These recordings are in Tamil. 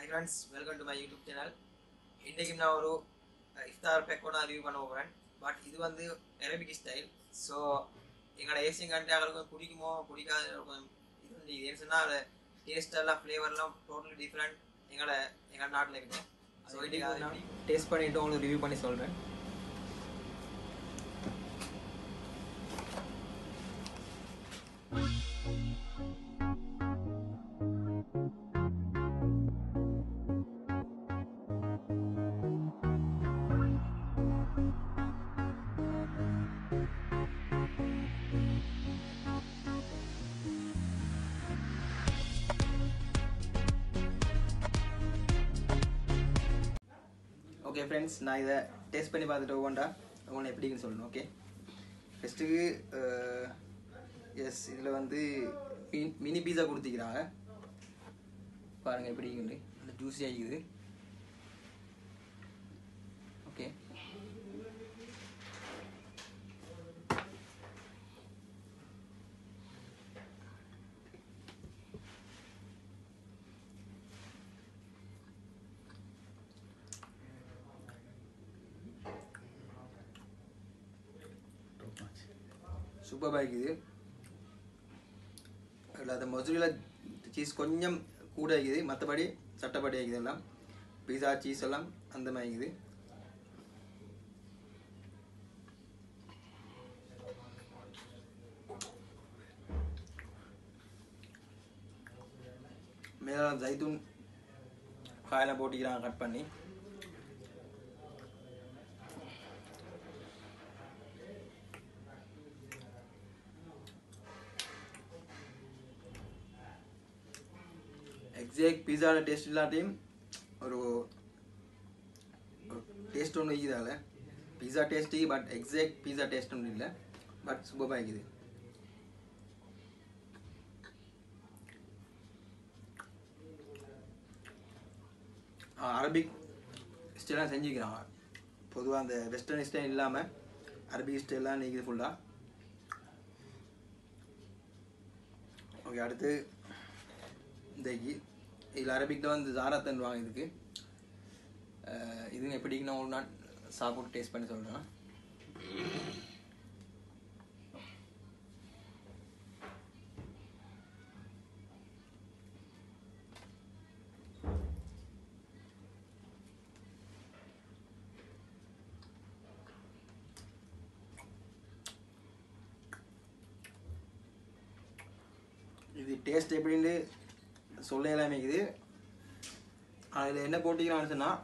friends welcome to my YouTube channel இன்றைக்கு நான் ஒரு இஃப்தார் பேக்கோட ரிவ்யூ பண்ண போகிறேன் பட் இது வந்து அரபிக் ஸ்டைல் ஸோ எங்களோட ஏசியன் கண்ட்ரியாங்களுக்கு பிடிக்குமோ பிடிக்காது கொஞ்சம் இது வந்து ஏன்னு சொன்னால் டேஸ்ட் எல்லாம் ஃப்ளேவர்லாம் டோட்டலி டிஃப்ரெண்ட் எங்களோட எங்கள் நாட்டில் இருக்குது ஸோ இன்றைக்கி நான் டேஸ்ட் பண்ணிவிட்டு உங்களுக்கு ரிவ்யூ பண்ணி சொல்கிறேன் ஓகே ஃப்ரெண்ட்ஸ் நான் இதை டேஸ்ட் பண்ணி பார்த்துட்டு ஒவ்வொன்றா ஒவ்வொன்று எப்படின்னு சொல்லணும் ஓகே ஃபஸ்ட்டுக்கு எஸ் இதில் வந்து மி- மினி பீஸா கொடுத்துக்கிறாங்க பாருங்கள் எப்படி இருக்குது நல்ல ஜூஸி ஆகிக்குது ஓகே சூப்பராக இருக்குது அதில் அந்த மொசரிலா சீஸ் கொஞ்சம் கூட இருக்குது மற்றபடி சட்டப்படி இருக்குது எல்லாம் பீஸா சீஸ் எல்லாம் அந்த மாதிரி இருக்குது மேலே ஜைத்தூன் காயெல்லாம் போட்டிக்கிறாங்க கட் பண்ணி எக்ஸாக்ட் பீஸாவோட டேஸ்ட் இல்லாட்டியும் ஒரு டேஸ்ட் ஒன்று இருக்குதால pizza taste but exact pizza taste ஒன்றும் இல்லை பட் சூப்பராக இருக்குது அரபிக் ஸ்டைலாம் செஞ்சுக்கிறாங்க பொதுவாக அந்த வெஸ்டர்ன் ஸ்டைல் இல்லாமல் அரபிக் ஸ்டைல்லாம் நீக்குது ஃபுல்லாக ஓகே அடுத்து இந்த இ- இதில் அரபிக்கில் வந்து ஜாராத்தன்வாங்க இதுக்கு அஹ் இது எப்படின்னு ஒரு நாள் சாப்பிட்டு டேஸ்ட் பண்ணி சொல்கிறேன் இது டேஸ்ட் எப்படின்னு சொல்ல எல்லாமே இருக்குது அதில் என்ன போட்டிக்கிறாங்கன்னு சொன்னால்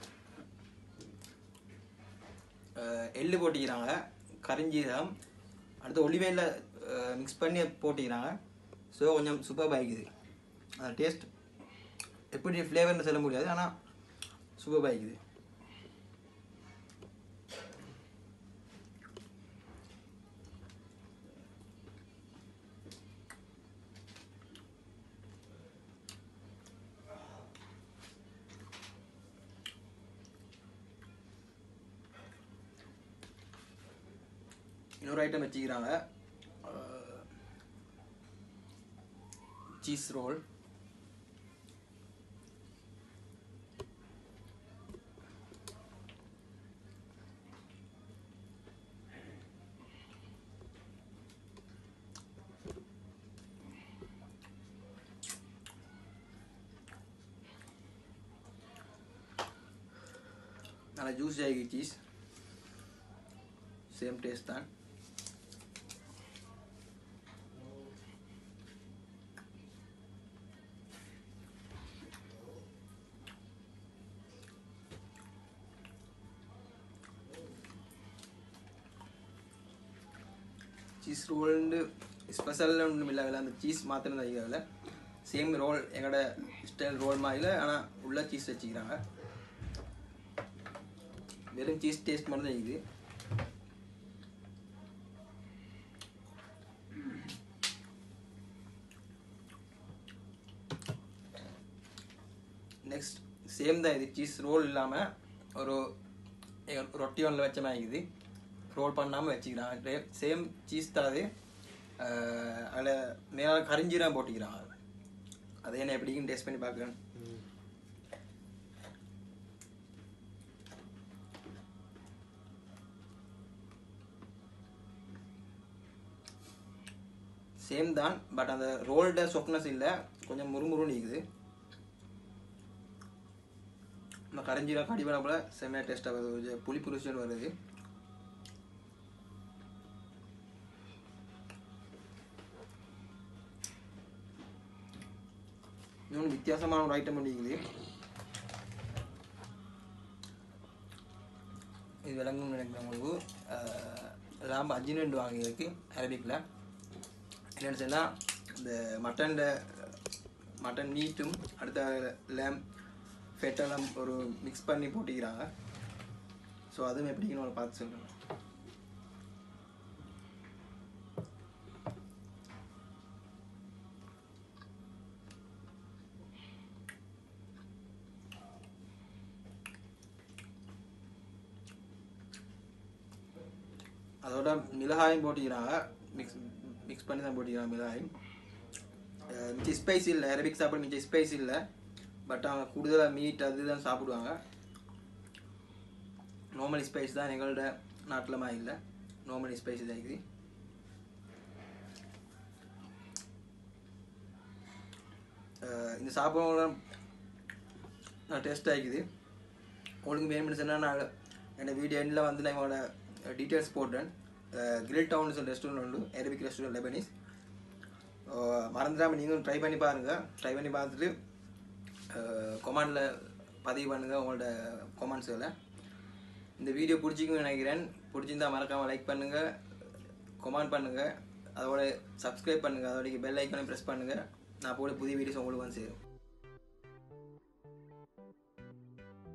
எள்ளு போட்டிக்கிறாங்க கரிஞ்சீரகம் அடுத்து ஒலிவேல மிக்ஸ் பண்ணி போட்டிக்கிறாங்க ஸோ கொஞ்சம் சூப்பராக இருக்குது அந்த டேஸ்ட் எப்படி ஃப்ளேவர்னு சொல்ல முடியாது ஆனால் சூப்பராக இருக்குது இன்னொரு ஐட்டம் வச்சுக்கிறாங்க சீஸ் ரோல் நல்லா ஜூஸ் ஆகி சீஸ் சேம் டேஸ்ட் தான் சீஸ் ரோல்னு ஸ்பெஷல் ஒன்றும் இல்லை அதில் அந்த சீஸ் மாத்திரம் தான் அதில் சேம் ரோல் எங்களோட ஸ்டைல் ரோல் மாதிரில ஆனால் உள்ள சீஸ் வச்சுக்கிறாங்க வெறும் சீஸ் டேஸ்ட் மட்டும் தான் இருக்குது நெக்ஸ்ட் சேம் தான் இது சீஸ் ரோல் இல்லாமல் ஒரு எ- ரொட்டி ஒன்றில் வச்ச மாதிரி இருக்குது ரோல் பண்ணாமல் வச்சுக்கிறாங்க சேம் சீஸ் தான் அது அதில் மேலே கரிஞ்சீரம் போட்டுக்கிறாங்க அதை என்ன எப்படின்னு டேஸ்ட் பண்ணி பார்க்குறேன் சேம் தான் பட் அந்த ரோல்ட சொஃப்ட்னஸ் இல்லை கொஞ்சம் முறுமுறுன்னு இருக்குது நம்ம கரைஞ்சிலாம் கடிபட போல செம்மையாக டேஸ்ட்டாக வருது கொஞ்சம் புளி புளிச்சுன்னு வருது இன்னொன்று வித்தியாசமான ஒரு ஐட்டம் பண்ணிக்குது இது விளங்கும் நினைக்கிறேன் உங்களுக்கு லாம்பு அஞ்சு ரெண்டு வாங்கியிருக்கு அரபிக்கில் என்னென்னு சொன்னால் இந்த மட்டன் மட்டன் மீட்டும் அடுத்த லேம் ஃபெட்டெல்லாம் ஒரு மிக்ஸ் பண்ணி போட்டிக்கிறாங்க ஸோ அதுவும் எப்படின்னு பார்த்து சொல்லுங்கள் அதோட மிளகாயும் போட்டிக்கிறாங்க மிக்ஸ் மிக்ஸ் பண்ணி தான் போட்டிக்கிறாங்க மிளகாயும் அஹ் மிச்சம் ஸ்பைஸ் இல்லை அரபிக் சாப்பிட மிச்சம் ஸ்பைஸ் இல்லை பட் அவங்க கூடுதலாக மீட் அதுதான் சாப்பிடுவாங்க நார்மல் ஸ்பைஸ் தான் எங்களோட நாட்டில் மாதிரி இல்லை நார்மல் ஸ்பைஸ் தான் இருக்குது அஹ் இந்த சாப்பிட நான் டேஸ்ட் ஆகிக்குது உங்களுக்கு வேணும்னு சொன்னால் நான் என் வீடியோ எண்டில் வந்து நான் என்னோட டீட்டெயில்ஸ் போட்டேன் கிரில் டவுன் சொல்லி ரெஸ்டாரண்ட் உண்டு அரபிக் ரெஸ்டாரண்ட் லெபனீஸ் மறந்துடாமல் நீங்களும் ட்ரை பண்ணி பாருங்கள் ட்ரை பண்ணி பார்த்துட்டு கொமாண்டில் பதிவு பண்ணுங்கள் உங்களோட கொமெண்ட்ஸுகளை இந்த வீடியோ பிடிச்சிக்குன்னு நினைக்கிறேன் பிடிச்சிருந்தா மறக்காமல் லைக் பண்ணுங்கள் கொமெண்ட் பண்ணுங்கள் அதோட சப்ஸ்கிரைப் பண்ணுங்கள் அதோட பெல் ஐக்கானை ப்ரெஸ் பண்ணுங்கள் நான் போட புதிய வீடியோஸ் உங்களுக்கு வந்து சேரும்